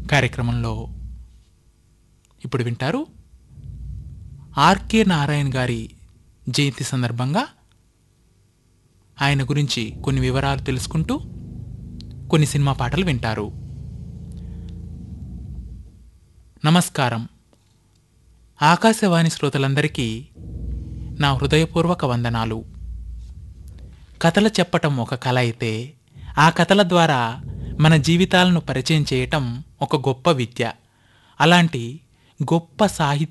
కార్యక్రమంలో ఇప్పుడు వింటారు ఆర్కే నారాయణ్ గారి జయంతి సందర్భంగా ఆయన గురించి కొన్ని వివరాలు తెలుసుకుంటూ కొన్ని సినిమా పాటలు వింటారు నమస్కారం ఆకాశవాణి శ్రోతలందరికీ నా హృదయపూర్వక వందనాలు కథలు చెప్పటం ఒక కళ అయితే ఆ కథల ద్వారా మన జీవితాలను పరిచయం చేయటం ఒక గొప్ప విద్య అలాంటి గొప్ప సాహిత్య